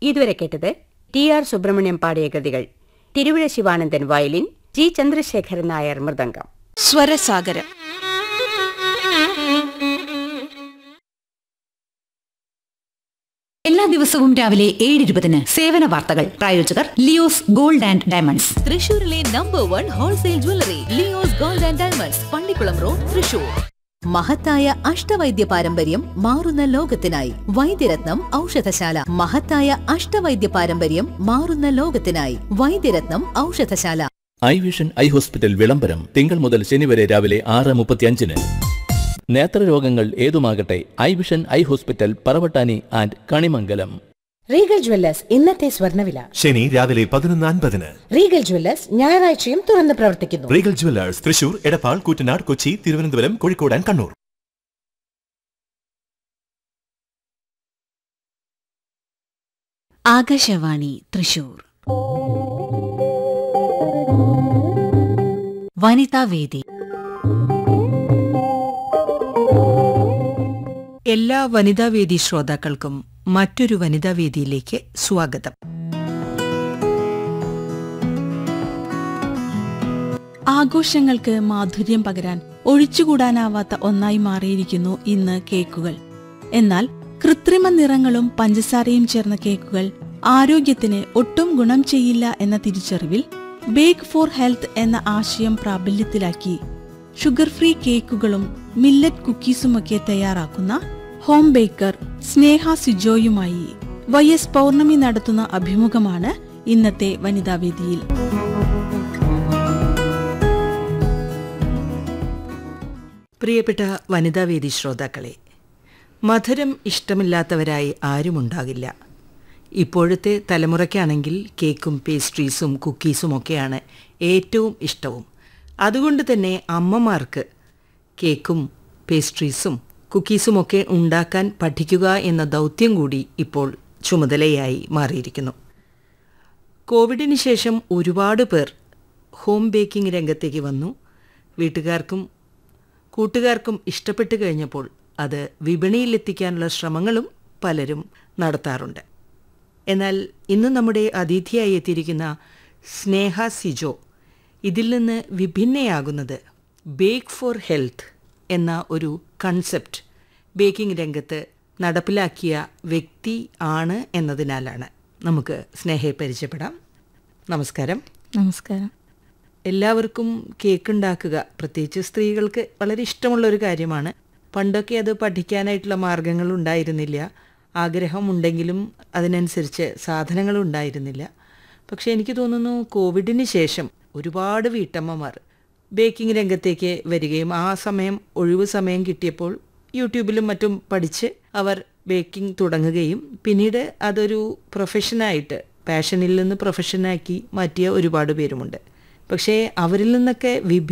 ഇതുവരെ കേട്ടത് T R Subramaniam പാടിയ കൃതികൾ തിരുവിഴ ശിവാനന്ദൻ വയലിൻ ജി ചന്ദ്രശേഖരൻ നായർ മൃദംഗം സ്വരസാഗരം എല്ലാ ദിവസവും രാവിലെ ഏഴ് ഇരുപതിന് സേവന വാർത്തകൾ പ്രായോജകർ ലിയോസ് ഗോൾഡ് ആൻഡ് ഡയമണ്ട്സ് തൃശൂരിലെ number one wholesale jewellery Leo's gold and diamonds Pallikulam road Thrissur മഹത്തായ അഷ്ടവൈദ്യ പാരമ്പര്യം മാറുന്ന ലോകത്തിനായി വൈദ്യരത്നം ഔഷധശാല മഹത്തായ അഷ്ടവൈദ്യ പാരമ്പര്യം മാറുന്ന ലോകത്തിനായി Vaidyaratnam Oushadhasala eye vision eye hospital വിളംബരം തിങ്കൾ മുതൽ ശനി വരെ രാവിലെ ആറ് മുപ്പത്തിയഞ്ചിന് നേത്രരോഗങ്ങൾ ഏതുമാകട്ടെ eye vision eye hospital Paravattani and Kanimangalam Regal jewellers ഇന്നത്തെ സ്വർണ്ണവില ശനി രാവിലെ പതിനൊന്ന് അൻപതിന് റീഗൽ ജ്വല്ലേഴ്സ് ഞായറാഴ്ചയും തുറന്ന് പ്രവർത്തിക്കുന്നു Regal jewellers Thrissur Edappal Koottanad Kochi Thiruvananthapuram Kozhikode and Kannur Akashvani Thrissur Vanithavedi എല്ലാ വനിതാവേദി ശ്രോതാക്കൾക്കും മറ്റൊരു വനിതാവേദിയിലേക്ക് സ്വാഗതം ആഘോഷങ്ങൾക്ക് മാധുര്യം പകരാൻ ഒഴിച്ചുകൂടാനാവാത്ത ഒന്നായി മാറിയിരിക്കുന്നു ഇന്ന് കേക്കുകൾ എന്നാൽ കൃത്രിമ നിറങ്ങളും പഞ്ചസാരയും ചേർന്ന കേക്കുകൾ ആരോഗ്യത്തിന് ഒട്ടും ഗുണം ചെയ്യില്ല എന്ന തിരിച്ചറിവിൽ ബേക്ക് ഫോർ ഹെൽത്ത് എന്ന ആശയം പ്രാബല്യത്തിലാക്കി ഷുഗർ ഫ്രീ കേക്കുകളും മില്ലറ്റ് കുക്കീസുമൊക്കെ തയ്യാറാക്കുന്ന ഹോം ബേക്കർ സ്നേഹ സിജോയുമായി വൈ എസ് പൗർണമി നടത്തുന്ന അഭിമുഖമാണ് ഇന്നത്തെ വനിതാവേദിയിൽ പ്രിയപ്പെട്ട വനിതാവേദി ശ്രോതാക്കളെ മധുരം ഇഷ്ടമില്ലാത്തവരായി ആരുമുണ്ടാകില്ല ഇപ്പോഴത്തെ തലമുറയ്ക്കാണെങ്കിൽ കേക്കും പേസ്ട്രീസും കുക്കീസും ഒക്കെയാണ് ഏറ്റവും ഇഷ്ടവും അതുകൊണ്ട് തന്നെ അമ്മമാർക്ക് കേക്കും പേസ്ട്രീസും കുക്കീസുമൊക്കെ ഉണ്ടാക്കാൻ പഠിക്കുക എന്ന ദൗത്യം കൂടി ഇപ്പോൾ ചുമതലയായി മാറിയിരിക്കുന്നു കോവിഡിന് ശേഷം ഒരുപാട് പേർ ഹോം ബേക്കിംഗ് രംഗത്തേക്ക് വന്നു വീട്ടുകാർക്കും കൂട്ടുകാർക്കും ഇഷ്ടപ്പെട്ടു കഴിഞ്ഞപ്പോൾ അത് വിപണിയിലെത്തിക്കാനുള്ള ശ്രമങ്ങളും പലരും നടത്താറുണ്ട് എന്നാൽ ഇന്ന് നമ്മുടെ അതിഥിയായി എത്തിയിരിക്കുന്ന സ്നേഹ സിജോ ഇതിൽ നിന്ന് വിഭിന്നയാകുന്നത് ബേക്ക് ഫോർ ഹെൽത്ത് എന്ന ഒരു കൺസെപ്റ്റ് ബേക്കിംഗ് രംഗത്ത് നടപ്പിലാക്കിയ വ്യക്തി ആണ് എന്നതിനാലാണ് നമുക്ക് സ്നേഹയെ പരിചയപ്പെടാം നമസ്കാരം നമസ്കാരം എല്ലാവർക്കും കേക്ക് ഉണ്ടാക്കുക പ്രത്യേകിച്ച് സ്ത്രീകൾക്ക് വളരെ ഇഷ്ടമുള്ള ഒരു കാര്യമാണ് പണ്ടൊക്കെ അത് പഠിക്കാനായിട്ടുള്ള മാർഗങ്ങൾ ഉണ്ടായിരുന്നില്ല ആഗ്രഹമുണ്ടെങ്കിലും അതിനനുസരിച്ച് സാധനങ്ങൾ ഉണ്ടായിരുന്നില്ല പക്ഷേ എനിക്ക് തോന്നുന്നു കോവിഡിന് ശേഷം ഒരുപാട് വീട്ടമ്മമാർ ബേക്കിംഗ് രംഗത്തേക്ക് വരികയും ആ സമയം ഒഴിവ് സമയം കിട്ടിയപ്പോൾ യൂട്യൂബിലും മറ്റും പഠിച്ച് അവർ ബേക്കിംഗ് തുടങ്ങുകയും പിന്നീട് അതൊരു പ്രൊഫഷനായിട്ട് പാഷനിൽ നിന്ന് പ്രൊഫഷനാക്കി മാറ്റിയ ഒരുപാട് പേരുമുണ്ട് പക്ഷേ അവരിൽ നിന്നൊക്കെ വിഭി